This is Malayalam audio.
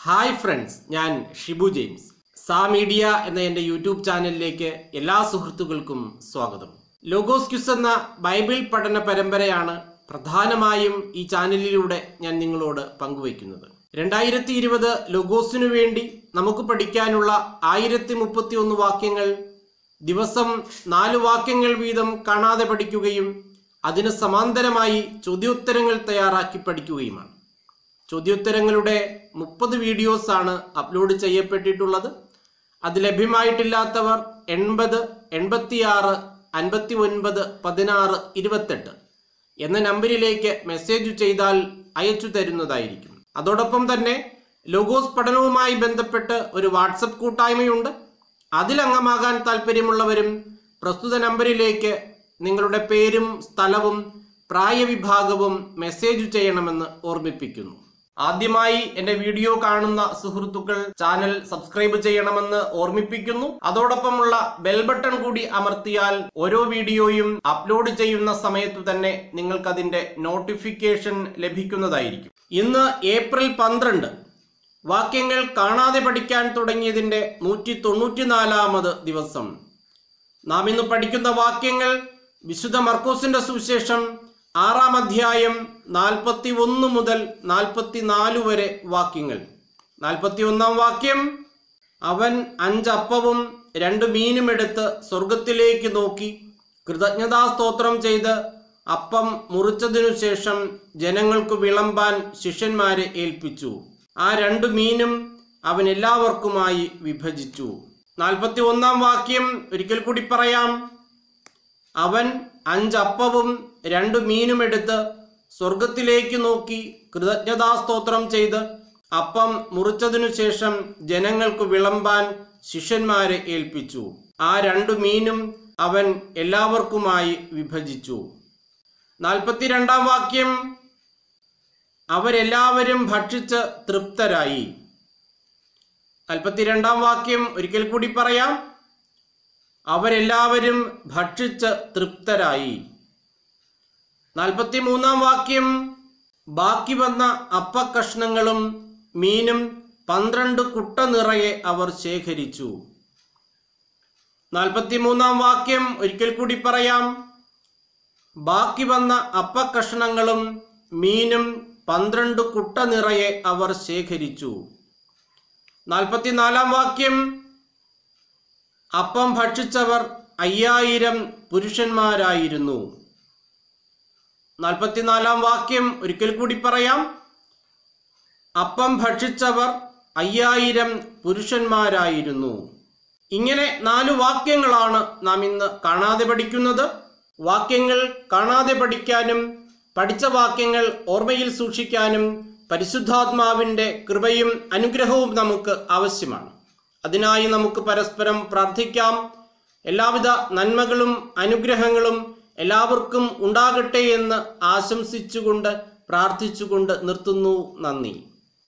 ഹായ് ഫ്രണ്ട്സ് ഞാൻ ഷിബു ജെയിംസ് സാ മീഡിയ എന്ന എൻ്റെ യൂട്യൂബ് ചാനലിലേക്ക് എല്ലാ സുഹൃത്തുക്കൾക്കും സ്വാഗതം ലോഗോസ് ക്യുസ് എന്ന ബൈബിൾ പഠന പരമ്പരയാണ് പ്രധാനമായും ഈ ചാനലിലൂടെ ഞാൻ നിങ്ങളോട് പങ്കുവയ്ക്കുന്നത് രണ്ടായിരത്തി ഇരുപത് ലോഗോസിനു വേണ്ടി നമുക്ക് പഠിക്കാനുള്ള ആയിരത്തി മുപ്പത്തി ഒന്ന് വാക്യങ്ങൾ ദിവസം നാല് വാക്യങ്ങൾ വീതം കാണാതെ പഠിക്കുകയും അതിന് സമാന്തരമായി ചോദ്യോത്തരങ്ങൾ തയ്യാറാക്കി പഠിക്കുകയുമാണ് ചോദ്യോത്തരങ്ങളുടെ മുപ്പത് വീഡിയോസ് ആണ് അപ്ലോഡ് ചെയ്യപ്പെട്ടിട്ടുള്ളത് അത് ലഭ്യമായിട്ടില്ലാത്തവർ എൺപത് എൺപത്തിയാറ് അൻപത്തി ഒൻപത് പതിനാറ് ഇരുപത്തെട്ട് എന്ന നമ്പറിലേക്ക് മെസ്സേജ് ചെയ്താൽ അയച്ചു തരുന്നതായിരിക്കും അതോടൊപ്പം തന്നെ ലോഗോസ് പഠനവുമായി ബന്ധപ്പെട്ട് ഒരു വാട്സപ്പ് കൂട്ടായ്മയുണ്ട് അതിൽ അംഗമാകാൻ താല്പര്യമുള്ളവരും പ്രസ്തുത നമ്പറിലേക്ക് നിങ്ങളുടെ പേരും സ്ഥലവും പ്രായവിഭാഗവും മെസ്സേജ് ചെയ്യണമെന്ന് ഓർമ്മിപ്പിക്കുന്നു ആദ്യമായി എന്റെ വീഡിയോ കാണുന്ന സുഹൃത്തുക്കൾ ചാനൽ സബ്സ്ക്രൈബ് ചെയ്യണമെന്ന് ഓർമ്മിപ്പിക്കുന്നു അതോടൊപ്പമുള്ള ബെൽ ബട്ടൺ കൂടി അമർത്തിയാൽ ഓരോ വീഡിയോയും അപ്ലോഡ് ചെയ്യുന്ന സമയത്തു തന്നെ നിങ്ങൾക്കതിന്റെ നോട്ടിഫിക്കേഷൻ ലഭിക്കുന്നതായിരിക്കും ഇന്ന് ഏപ്രിൽ പന്ത്രണ്ട് വാക്യങ്ങൾ കാണാതെ പഠിക്കാൻ തുടങ്ങിയതിന്റെ നൂറ്റി തൊണ്ണൂറ്റിനാലാമത് ദിവസം നാം ഇന്ന് പഠിക്കുന്ന വാക്യങ്ങൾ വിശുദ്ധ മർക്കോസിന്റെ സുവിശേഷം ആറാം അധ്യായം നാൽപ്പത്തി ഒന്ന് മുതൽ നാൽപ്പത്തി നാല് വരെ വാക്യങ്ങൾ നാൽപ്പത്തി ഒന്നാം വാക്യം അവൻ അഞ്ചപ്പവും രണ്ട് മീനും എടുത്ത് സ്വർഗത്തിലേക്ക് നോക്കി കൃതജ്ഞതാ സ്തോത്രം ചെയ്ത് അപ്പം മുറിച്ചതിനു ശേഷം ജനങ്ങൾക്ക് വിളമ്പാൻ ശിഷ്യന്മാരെ ഏൽപ്പിച്ചു ആ രണ്ട് മീനും അവൻ എല്ലാവർക്കുമായി വിഭജിച്ചു നാൽപ്പത്തി ഒന്നാം വാക്യം ഒരിക്കൽ കൂടി പറയാം അവൻ അഞ്ചപ്പവും രണ്ടു മീനും എടുത്ത് സ്വർഗത്തിലേക്ക് നോക്കി കൃതജ്ഞതാസ്തോത്രം ചെയ്ത് അപ്പം മുറിച്ചതിനു ശേഷം ജനങ്ങൾക്ക് വിളമ്പാൻ ശിഷ്യന്മാരെ ഏൽപ്പിച്ചു ആ രണ്ടു മീനും അവൻ എല്ലാവർക്കുമായി വിഭജിച്ചു നാൽപ്പത്തിരണ്ടാം വാക്യം അവരെല്ലാവരും ഭക്ഷിച്ച് തൃപ്തരായി നാൽപ്പത്തിരണ്ടാം വാക്യം ഒരിക്കൽ കൂടി പറയാം അവരെല്ലാവരും ഭക്ഷിച്ച് തൃപ്തരായി നാൽപ്പത്തി മൂന്നാം വാക്യം ബാക്കി വന്ന അപ്പക്കഷ്ണങ്ങളും മീനും പന്ത്രണ്ട് കുട്ട നിറയെ അവർ ശേഖരിച്ചു നാൽപ്പത്തി മൂന്നാം വാക്യം ഒരിക്കൽ കൂടി പറയാം ബാക്കി വന്ന അപ്പക്കഷ്ണങ്ങളും മീനും പന്ത്രണ്ട് കുട്ട നിറയെ അവർ ശേഖരിച്ചു നാൽപ്പത്തിനാലാം വാക്യം അപ്പം ഭക്ഷിച്ചവർ അയ്യായിരം പുരുഷന്മാരായിരുന്നു നാൽപ്പത്തിനാലാം വാക്യം ഒരിക്കൽ കൂടി പറയാം അപ്പം ഭക്ഷിച്ചവർ അയ്യായിരം പുരുഷന്മാരായിരുന്നു ഇങ്ങനെ നാല് വാക്യങ്ങളാണ് നാം ഇന്ന് കാണാതെ പഠിക്കുന്നത് വാക്യങ്ങൾ കാണാതെ പഠിക്കാനും പഠിച്ച വാക്യങ്ങൾ ഓർമ്മയിൽ സൂക്ഷിക്കാനും പരിശുദ്ധാത്മാവിൻ്റെ കൃപയും അനുഗ്രഹവും നമുക്ക് ആവശ്യമാണ് അതിനായി നമുക്ക് പരസ്പരം പ്രാർത്ഥിക്കാം എല്ലാവിധ നന്മകളും അനുഗ്രഹങ്ങളും എല്ലാവർക്കും ഉണ്ടാകട്ടെ എന്ന് ആശംസിച്ചുകൊണ്ട് പ്രാർത്ഥിച്ചുകൊണ്ട് നിർത്തുന്നു നന്ദി